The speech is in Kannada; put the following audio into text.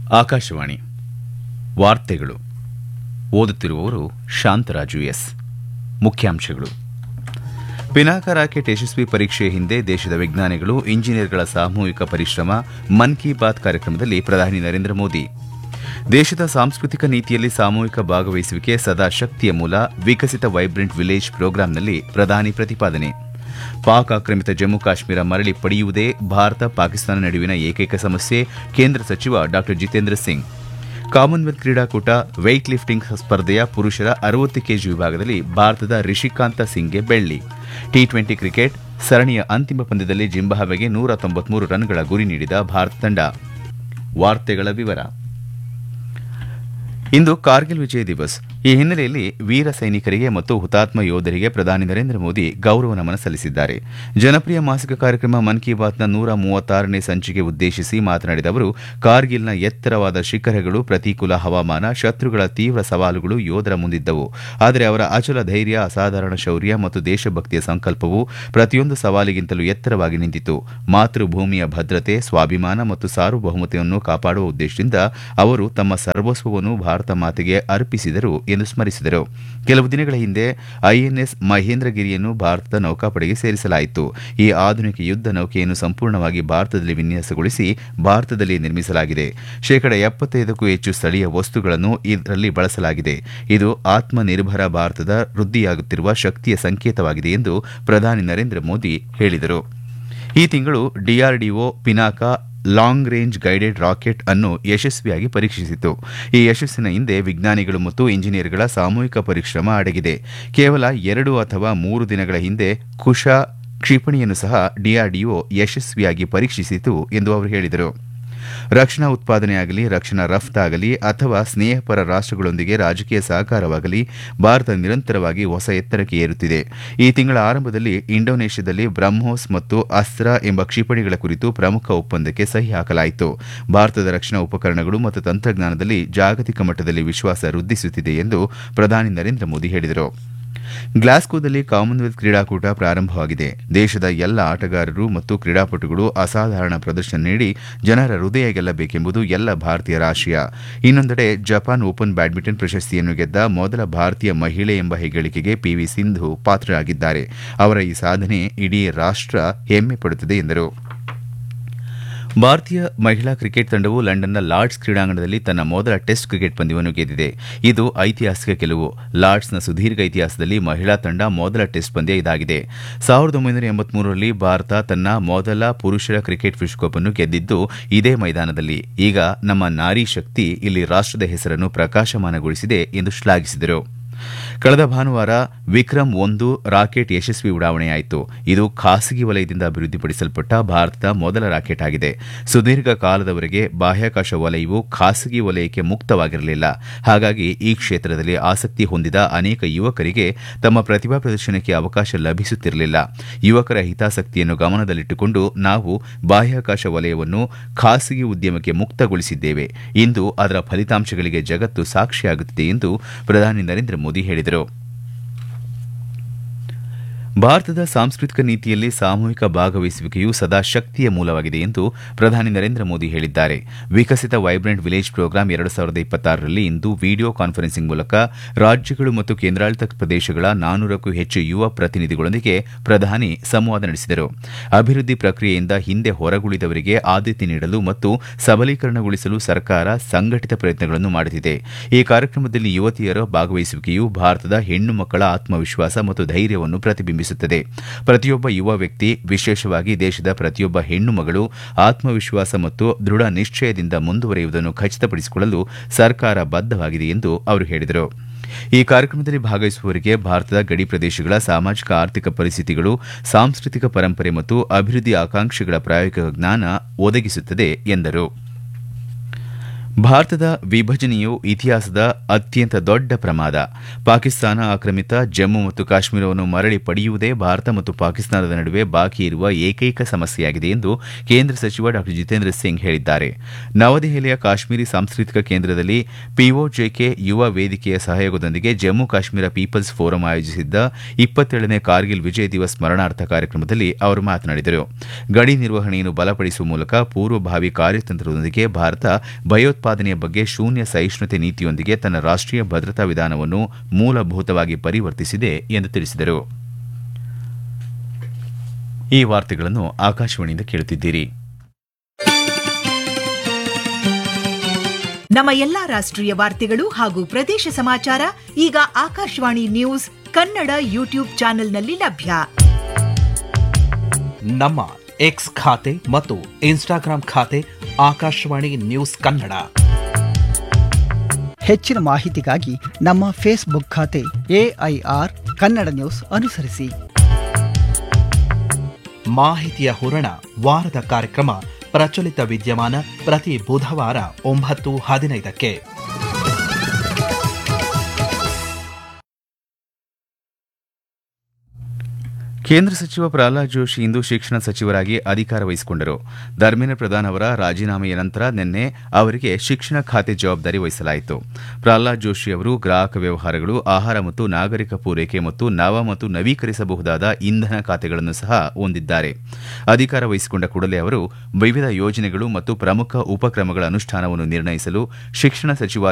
ಆಕಾಶವಾಣಿ ವಾರ್ತೆಗಳು ಓದುತ್ತಿರುವವರು ಶಾಂತರಾಜು ಎಸ್ ಮುಖ್ಯಾಂಶಗಳು ಪಿನಾಕ ರಾಕೆಟ್ ಯಶಸ್ವಿ ಪರೀಕ್ಷೆ ಹಿಂದೆ ದೇಶದ ವಿಜ್ಞಾನಿಗಳು ಇಂಜಿನಿಯರ್ಗಳ ಸಾಮೂಹಿಕ ಪರಿಶ್ರಮ ಮನ್ ಕಿ ಬಾತ್ ಕಾರ್ಯಕ್ರಮದಲ್ಲಿ ಪ್ರಧಾನಿ ನರೇಂದ್ರ ಮೋದಿ ದೇಶದ ಸಾಂಸ್ಕೃತಿಕ ನೀತಿಯಲ್ಲಿ ಸಾಮೂಹಿಕ ಭಾಗವಹಿಸುವಿಕೆ ಸದಾ ಶಕ್ತಿಯ ಮೂಲ ವಿಕಸಿತ ವೈಬ್ರೆಂಟ್ ವಿಲೇಜ್ ಪ್ರೋಗ್ರಾಂನಲ್ಲಿ ಪ್ರಧಾನಿ ಪ್ರತಿಪಾದನೆ ಪಾಕ್ ಆಕ್ರಮಿತ ಜಮ್ಮು ಕಾಶ್ಮೀರ ಮರಳಿ ಪಡೆಯುವುದೇ ಭಾರತ ಪಾಕಿಸ್ತಾನ ನಡುವಿನ ಏಕೈಕ ಸಮಸ್ಯೆ ಕೇಂದ್ರ ಸಚಿವ ಡಾ ಜಿತೇಂದ್ರ ಸಿಂಗ್ ಕಾಮನ್ವೆಲ್ತ್ ಕ್ರೀಡಾಕೂಟ ವೆಯ್ಟ್ ಲಿಫ್ಟಿಂಗ್ ಸ್ಪರ್ಧೆಯ ಪುರುಷರ ಅರವತ್ತು ಕೆಜಿ ವಿಭಾಗದಲ್ಲಿ ಭಾರತದ ರಿಷಿಕಾಂತ ಸಿಂಗ್ಗೆ ಬೆಳ್ಳಿ ಟಿ ಟ್ವೆಂಟಿ ಕ್ರಿಕೆಟ್ ಸರಣಿಯ ಅಂತಿಮ ಪಂದ್ಯದಲ್ಲಿ ಜಿಂಬಾಬ್ವೆಗೆ ನೂರ ತೊಂಬತ್ಮೂರು ರನ್ಗಳ ಗುರಿ ನೀಡಿದ ಭಾರತ ತಂಡ ವಾರ್ತೆಗಳ ವಿವರ ಇಂದು ಕಾರ್ಗಿಲ್ ವಿಜಯ್ ದಿವಸ್ ಈ ಹಿನ್ನೆಲೆಯಲ್ಲಿ ವೀರ ಸೈನಿಕರಿಗೆ ಮತ್ತು ಹುತಾತ್ಮ ಯೋಧರಿಗೆ ಪ್ರಧಾನಿ ನರೇಂದ್ರ ಮೋದಿ ಗೌರವ ನಮನ ಸಲ್ಲಿಸಿದ್ದಾರೆ ಜನಪ್ರಿಯ ಮಾಸಿಕ ಕಾರ್ಯಕ್ರಮ ಮನ್ ಕಿ ಬಾತ್ನ ನೂರ ಮೂವತ್ತಾರನೇ ಸಂಚಿಕೆ ಉದ್ದೇಶಿಸಿ ಮಾತನಾಡಿದ ಅವರು ಕಾರ್ಗಿಲ್ನ ಎತ್ತರವಾದ ಶಿಖರಗಳು ಪ್ರತಿಕೂಲ ಹವಾಮಾನ ಶತ್ರುಗಳ ತೀವ್ರ ಸವಾಲುಗಳು ಯೋಧರ ಮುಂದಿದ್ದವು ಆದರೆ ಅವರ ಅಚಲ ಧೈರ್ಯ ಅಸಾಧಾರಣ ಶೌರ್ಯ ಮತ್ತು ದೇಶಭಕ್ತಿಯ ಸಂಕಲ್ಪವು ಪ್ರತಿಯೊಂದು ಸವಾಲಿಗಿಂತಲೂ ಎತ್ತರವಾಗಿ ನಿಂತಿತು ಮಾತೃಭೂಮಿಯ ಭದ್ರತೆ ಸ್ವಾಭಿಮಾನ ಮತ್ತು ಸಾರ್ವಭೌಮತೆಯನ್ನು ಕಾಪಾಡುವ ಉದ್ದೇಶದಿಂದ ಅವರು ತಮ್ಮ ಸರ್ವಸ್ವವನ್ನು ಭಾರತ ಮಾತೆಗೆ ಅರ್ಪಿಸಿದರು ಎಂದು ಸ್ಮರಿಸಿದರು ಕೆಲವು ದಿನಗಳ ಹಿಂದೆ ಐಎನ್ಎಸ್ ಮಹೇಂದ್ರಗಿರಿಯನ್ನು ಭಾರತದ ನೌಕಾಪಡೆಗೆ ಸೇರಿಸಲಾಯಿತು ಈ ಆಧುನಿಕ ಯುದ್ಧ ನೌಕೆಯನ್ನು ಸಂಪೂರ್ಣವಾಗಿ ಭಾರತದಲ್ಲಿ ವಿನ್ಯಾಸಗೊಳಿಸಿ ಭಾರತದಲ್ಲಿ ನಿರ್ಮಿಸಲಾಗಿದೆ ಶೇಕಡ ಎಪ್ಪತ್ತೈದಕ್ಕೂ ಹೆಚ್ಚು ಸ್ಥಳೀಯ ವಸ್ತುಗಳನ್ನು ಇದರಲ್ಲಿ ಬಳಸಲಾಗಿದೆ ಇದು ಆತ್ಮನಿರ್ಭರ ಭಾರತದ ವೃದ್ಧಿಯಾಗುತ್ತಿರುವ ಶಕ್ತಿಯ ಸಂಕೇತವಾಗಿದೆ ಎಂದು ಪ್ರಧಾನಿ ನರೇಂದ್ರ ಮೋದಿ ಹೇಳಿದರು ಈ ತಿಂಗಳು DRDO Pinaka long range guided rocket ಅನ್ನು ಯಶಸ್ವಿಯಾಗಿ ಪರೀಕ್ಷಿಸಿತು ಈ ಯಶಸ್ಸಿನ ಹಿಂದೆ ವಿಜ್ಞಾನಿಗಳು ಮತ್ತು ಇಂಜಿನಿಯರ್ಗಳ ಸಾಮೂಹಿಕ ಪರಿಶ್ರಮ ಅಡಗಿದೆ ಕೇವಲ ಎರಡು ಅಥವಾ ಮೂರು ದಿನಗಳ ಹಿಂದೆ ಕುಶ ಕ್ಷಿಪಣಿಯನ್ನು ಸಹ ಡಿಆರ್ಡಿಒ ಯಶಸ್ವಿಯಾಗಿ ಪರೀಕ್ಷಿಸಿತು ಎಂದು ಅವರು ಹೇಳಿದರು ರಕ್ಷಣಾ ಉತ್ಪಾದನೆಯಾಗಲಿ ರಕ್ಷಣಾ ರಫ್ತಾಗಲಿ ಅಥವಾ ಸ್ನೇಹಪರ ರಾಷ್ಟಗಳೊಂದಿಗೆ ರಾಜಕೀಯ ಸಹಕಾರವಾಗಲಿ ಭಾರತ ನಿರಂತರವಾಗಿ ಹೊಸ ಎತ್ತರಕ್ಕೆ ಏರುತ್ತಿದೆ ಈ ತಿಂಗಳ ಆರಂಭದಲ್ಲಿ ಇಂಡೋನೇಷ್ಯಾದಲ್ಲಿ ಬ್ರಹ್ಮೋಸ್ ಮತ್ತು ಅಸ್ತ್ರ ಎಂಬ ಕ್ಷಿಪಣಿಗಳ ಕುರಿತು ಪ್ರಮುಖ ಒಪ್ಪಂದಕ್ಕೆ ಸಹಿ ಹಾಕಲಾಯಿತು ಭಾರತದ ರಕ್ಷಣಾ ಉಪಕರಣಗಳು ಮತ್ತು ತಂತ್ರಜ್ಞಾನದಲ್ಲಿ ಜಾಗತಿಕ ಮಟ್ಟದಲ್ಲಿ ವಿಶ್ವಾಸ ವೃದ್ಧಿಸುತ್ತಿದೆ ಎಂದು ಪ್ರಧಾನಿ ನರೇಂದ್ರ ಮೋದಿ ಹೇಳಿದರು ಗ್ಲಾಸ್ಕೋದಲ್ಲಿ ಕಾಮನ್ವೆಲ್ತ್ ಕ್ರೀಡಾಕೂಟ ಪ್ರಾರಂಭವಾಗಿದೆ ದೇಶದ ಎಲ್ಲ ಆಟಗಾರರು ಮತ್ತು ಕ್ರೀಡಾಪಟುಗಳು ಅಸಾಧಾರಣ ಪ್ರದರ್ಶನ ನೀಡಿ ಜನರ ಹೃದಯ ಗೆಲ್ಲಬೇಕೆಂಬುದು ಎಲ್ಲ ಭಾರತೀಯರ ಆಶಯ ಇನ್ನೊಂದೆಡೆ ಜಪಾನ್ ಓಪನ್ ಬ್ಯಾಡ್ಮಿಂಟನ್ ಪ್ರಶಸ್ತಿಯನ್ನು ಗೆದ್ದ ಮೊದಲ ಭಾರತೀಯ ಮಹಿಳೆ ಎಂಬ ಹೆಗ್ಗಳಿಕೆಗೆ ಪಿವಿ ಸಿಂಧು ಪಾತ್ರರಾಗಿದ್ದಾರೆ ಅವರ ಈ ಸಾಧನೆ ಇಡೀ ರಾಷ್ಟ ಹೆಮ್ಮೆ ಪಡುತ್ತದೆ ಎಂದರು ಭಾರತೀಯ ಮಹಿಳಾ ಕ್ರಿಕೆಟ್ ತಂಡವು ಲಂಡನ್ನ ಲಾರ್ಡ್ಸ್ ಕ್ರೀಡಾಂಗಣದಲ್ಲಿ ತನ್ನ ಮೊದಲ ಟೆಸ್ಟ್ ಕ್ರಿಕೆಟ್ ಪಂದ್ಯವನ್ನು ಗೆದ್ದಿದೆ ಇದು ಐತಿಹಾಸಿಕ ಗೆಲುವು ಲಾರ್ಡ್ಸ್ನ ಸುದೀರ್ಘ ಇತಿಹಾಸದಲ್ಲಿ ಮಹಿಳಾ ತಂಡ ಮೊದಲ ಟೆಸ್ಟ್ ಪಂದ್ಯ ಇದಾಗಿದೆ ಸಾವಿರದ ಒಂಬೈನೂರ ಎಂಬತ್ಮೂರರಲ್ಲಿ ಭಾರತ ತನ್ನ ಮೊದಲ ಪುರುಷರ ಕ್ರಿಕೆಟ್ ವಿಶ್ವಕಪ್ ಅನ್ನು ಗೆದ್ದಿದ್ದು ಇದೇ ಮೈದಾನದಲ್ಲಿ ಈಗ ನಮ್ಮ ನಾರಿ ಶಕ್ತಿ ಇಲ್ಲಿ ರಾಷ್ಟದ ಹೆಸರನ್ನು ಪ್ರಕಾಶಮಾನಗೊಳಿಸಿದೆ ಎಂದು ಶ್ಲಾಘಿಸಿದರು ಕಳೆದ ಭಾನುವಾರ ವಿಕ್ರಮ್ ಒಂದು ರಾಕೆಟ್ ಯಶಸ್ವಿ ಉಡಾವಣೆಯಾಯಿತು ಇದು ಖಾಸಗಿ ವಲಯದಿಂದ ಅಭಿವೃದ್ಧಿಪಡಿಸಲ್ಪಟ್ಟ ಭಾರತದ ಮೊದಲ ರಾಕೆಟ್ ಆಗಿದೆ ಸುದೀರ್ಘ ಕಾಲದವರೆಗೆ ಬಾಹ್ಯಾಕಾಶ ವಲಯವು ಖಾಸಗಿ ವಲಯಕ್ಕೆ ಮುಕ್ತವಾಗಿರಲಿಲ್ಲ ಹಾಗಾಗಿ ಈ ಕ್ಷೇತ್ರದಲ್ಲಿ ಆಸಕ್ತಿ ಹೊಂದಿದ ಅನೇಕ ಯುವಕರಿಗೆ ತಮ್ಮ ಪ್ರತಿಭಾ ಪ್ರದರ್ಶನಕ್ಕೆ ಅವಕಾಶ ಲಭಿಸುತ್ತಿರಲಿಲ್ಲ ಯುವಕರ ಹಿತಾಸಕ್ತಿಯನ್ನು ಗಮನದಲ್ಲಿಟ್ಟುಕೊಂಡು ನಾವು ಬಾಹ್ಯಾಕಾಶ ವಲಯವನ್ನು ಖಾಸಗಿ ಉದ್ಯಮಕ್ಕೆ ಮುಕ್ತಗೊಳಿಸಿದ್ದೇವೆ ಇಂದು ಅದರ ಫಲಿತಾಂಶಗಳಿಗೆ ಜಗತ್ತು ಸಾಕ್ಷಿಯಾಗುತ್ತಿದೆ ಎಂದು ಪ್ರಧಾನಿ ನರೇಂದ್ರ ಮೋದಿ ಹೇಳಿದರು ಭಾರತದ ಸಾಂಸ್ಕೃತಿಕ ನೀತಿಯಲ್ಲಿ ಸಾಮೂಹಿಕ ಭಾಗವಹಿಸುವಿಕೆಯು ಸದಾ ಶಕ್ತಿಯ ಮೂಲವಾಗಿದೆ ಎಂದು ಪ್ರಧಾನಿ ನರೇಂದ್ರ ಮೋದಿ ಹೇಳಿದ್ದಾರೆ ವಿಕಸಿತ ವೈಬ್ರೆಂಟ್ ವಿಲೇಜ್ ಪ್ರೋಗ್ರಾಂ ಎರಡು ಸಾವಿರದ ಇಪ್ಪತ್ತಾರರಲ್ಲಿ ಇಂದು ವಿಡಿಯೋ ಕಾನ್ಫರೆನ್ಸಿಂಗ್ ಮೂಲಕ ರಾಜ್ಯಗಳು ಮತ್ತು ಕೇಂದ್ರಾಡಳಿತ ಪ್ರದೇಶಗಳ ನಾನೂರಕ್ಕೂ ಹೆಚ್ಚು ಯುವ ಪ್ರತಿನಿಧಿಗಳೊಂದಿಗೆ ಪ್ರಧಾನಿ ಸಂವಾದ ನಡೆಸಿದರು ಅಭಿವೃದ್ಧಿ ಪ್ರಕ್ರಿಯೆಯಿಂದ ಹಿಂದೆ ಹೊರಗುಳಿದವರಿಗೆ ಆದ್ಯತೆ ನೀಡಲು ಮತ್ತು ಸಬಲೀಕರಣಗೊಳಿಸಲು ಸರ್ಕಾರ ಸಂಘಟಿತ ಪ್ರಯತ್ನಗಳನ್ನು ಮಾಡುತ್ತಿದೆ ಈ ಕಾರ್ಯಕ್ರಮದಲ್ಲಿ ಯುವತಿಯರ ಭಾಗವಹಿಸುವಿಕೆಯು ಭಾರತದ ಹೆಣ್ಣು ಮಕ್ಕಳ ಆತ್ಮವಿಶ್ವಾಸ ಮತ್ತು ಧೈರ್ಯವನ್ನು ಪ್ರತಿಬಿಂಬಿಸುತ್ತದೆ ಪ್ರತಿಯೊಬ್ಬ ಯುವ ವ್ಯಕ್ತಿ ವಿಶೇಷವಾಗಿ ದೇಶದ ಪ್ರತಿಯೊಬ್ಬ ಹೆಣ್ಣು ಮಗಳು ಆತ್ಮವಿಶ್ವಾಸ ಮತ್ತು ದೃಢ ನಿಶ್ಚಯದಿಂದ ಮುಂದುವರಿಯುವುದನ್ನು ಖಚಿತಪಡಿಸಿಕೊಳ್ಳಲು ಸರ್ಕಾರ ಬದ್ದವಾಗಿದೆ ಎಂದು ಅವರು ಹೇಳಿದರು ಈ ಕಾರ್ಯಕ್ರಮದಲ್ಲಿ ಭಾಗವಹಿಸುವವರಿಗೆ ಭಾರತದ ಗಡಿ ಪ್ರದೇಶಗಳ ಸಾಮಾಜಿಕ ಆರ್ಥಿಕ ಪರಿಸ್ಥಿತಿಗಳು ಸಾಂಸ್ಕೃತಿಕ ಪರಂಪರೆ ಮತ್ತು ಅಭಿವೃದ್ಧಿ ಆಕಾಂಕ್ಷೆಗಳ ಪ್ರಾಯೋಗಿಕ ಜ್ಞಾನ ಒದಗಿಸುತ್ತದೆ ಎಂದರು ಭಾರತದ ವಿಭಜನೆಯು ಇತಿಹಾಸದ ಅತ್ಯಂತ ದೊಡ್ಡ ಪ್ರಮಾದ ಪಾಕಿಸ್ತಾನ ಆಕ್ರಮಿತ ಜಮ್ಮು ಮತ್ತು ಕಾಶ್ಮೀರವನ್ನು ಮರಳಿ ಪಡೆಯುವುದೇ ಭಾರತ ಮತ್ತು ಪಾಕಿಸ್ತಾನದ ನಡುವೆ ಬಾಕಿ ಇರುವ ಏಕೈಕ ಸಮಸ್ಯೆಯಾಗಿದೆ ಎಂದು ಕೇಂದ್ರ ಸಚಿವ ಡಾ ಜಿತೇಂದ್ರ ಸಿಂಗ್ ಹೇಳಿದ್ದಾರೆ ನವದೆಹಲಿಯ ಕಾಶ್ಮೀರಿ ಸಾಂಸ್ಕೃತಿಕ ಕೇಂದ್ರದಲ್ಲಿ ಪಿಒಜೆಕೆ ಯುವ ವೇದಿಕೆಯ ಸಹಯೋಗದೊಂದಿಗೆ ಜಮ್ಮು ಕಾಶ್ಮೀರ ಪೀಪಲ್ಸ್ ಫೋರಂ ಆಯೋಜಿಸಿದ್ದ ಇಪ್ಪತ್ತೇಳನೇ ಕಾರ್ಗಿಲ್ ವಿಜಯ್ ದಿವಸ್ ಸ್ಮರಣಾರ್ಥ ಕಾರ್ಯಕ್ರಮದಲ್ಲಿ ಅವರು ಮಾತನಾಡಿದರು ಗಡಿ ನಿರ್ವಹಣೆಯನ್ನು ಬಲಪಡಿಸುವ ಮೂಲಕ ಪೂರ್ವಭಾವಿ ಕಾರ್ಯತಂತ್ರದೊಂದಿಗೆ ಭಾರತ ಭಯೋತ್ಪಾದನೆ ಭಯೋತ್ಪಾದನೆಯ ಬಗ್ಗೆ ಶೂನ್ಯ ಸಹಿಷ್ಣುತೆ ನೀತಿಯೊಂದಿಗೆ ತನ್ನ ರಾಷ್ಟೀಯ ಭದ್ರತಾ ವಿಧಾನವನ್ನು ಮೂಲಭೂತವಾಗಿ ಪರಿವರ್ತಿಸಿದೆ ಎಂದು ತಿಳಿಸಿದರು ಈ ವಾರ್ತೆಗಳನ್ನು ಆಕಾಶವಾಣಿಯಿಂದ ಕೇಳುತ್ತಿದ್ದೀರಿ ನಮ್ಮ ಎಲ್ಲಾ ರಾಷ್ಟ್ರೀಯ ವಾರ್ತೆಗಳು ಹಾಗೂ ಪ್ರದೇಶ ಸಮಾಚಾರ ಈಗ ಆಕಾಶವಾಣಿ ನ್ಯೂಸ್ ಕನ್ನಡ ಯೂಟ್ಯೂಬ್ ಚಾನೆಲ್ನಲ್ಲಿ ಲಭ್ಯ ನಮ್ಮ ಎಕ್ಸ್ ಖಾತೆ ಮತ್ತು ಇನ್ಸ್ಟಾಗ್ರಾಂ ಖಾತೆ ಆಕಾಶವಾಣಿ ನ್ಯೂಸ್ ಕನ್ನಡ ಹೆಚ್ಚಿನ ಮಾಹಿತಿಗಾಗಿ ನಮ್ಮ ಫೇಸ್ಬುಕ್ ಖಾತೆ ಎಐಆರ್ ಕನ್ನಡ ನ್ಯೂಸ್ ಅನುಸರಿಸಿ ಮಾಹಿತಿಯ ಹೂರಣ ವಾರದ ಕಾರ್ಯಕ್ರಮ ಪ್ರಚಲಿತ ವಿದ್ಯಮಾನ ಪ್ರತಿ ಬುಧವಾರ ಒಂಬತ್ತು ಹದಿನೈದಕ್ಕೆ ಕೇಂದ್ರ ಸಚಿವ ಪ್ರಹ್ಲಾದ್ ಜೋಶಿ ಇಂದು ಶಿಕ್ಷಣ ಸಚಿವರಾಗಿ ಅಧಿಕಾರ ವಹಿಸಿಕೊಂಡರು ಧರ್ಮೇಂದ್ರ ಪ್ರಧಾನ್ ಅವರ ರಾಜೀನಾಮೆಯ ನಂತರ ನಿನ್ನೆ ಅವರಿಗೆ ಶಿಕ್ಷಣ ಖಾತೆ ಜವಾಬ್ದಾರಿ ವಹಿಸಲಾಯಿತು ಪ್ರಹ್ಲಾದ್ ಜೋಶಿ ಅವರು ಗ್ರಾಹಕ ವ್ಯವಹಾರಗಳು ಆಹಾರ ಮತ್ತು ನಾಗರಿಕ ಪೂರೈಕೆ ಮತ್ತು ನವ ಮತ್ತು ನವೀಕರಿಸಬಹುದಾದ ಇಂಧನ ಖಾತೆಗಳನ್ನು ಸಹ ಹೊಂದಿದ್ದಾರೆ ಅಧಿಕಾರ ವಹಿಸಿಕೊಂಡ ಕೂಡಲೇ ಅವರು ವಿವಿಧ ಯೋಜನೆಗಳು ಮತ್ತು ಪ್ರಮುಖ ಉಪಕ್ರಮಗಳ ಅನುಷ್ಠಾನವನ್ನು ನಿರ್ಣಯಿಸಲು ಶಿಕ್ಷಣ ಸಚಿವಾಲಯ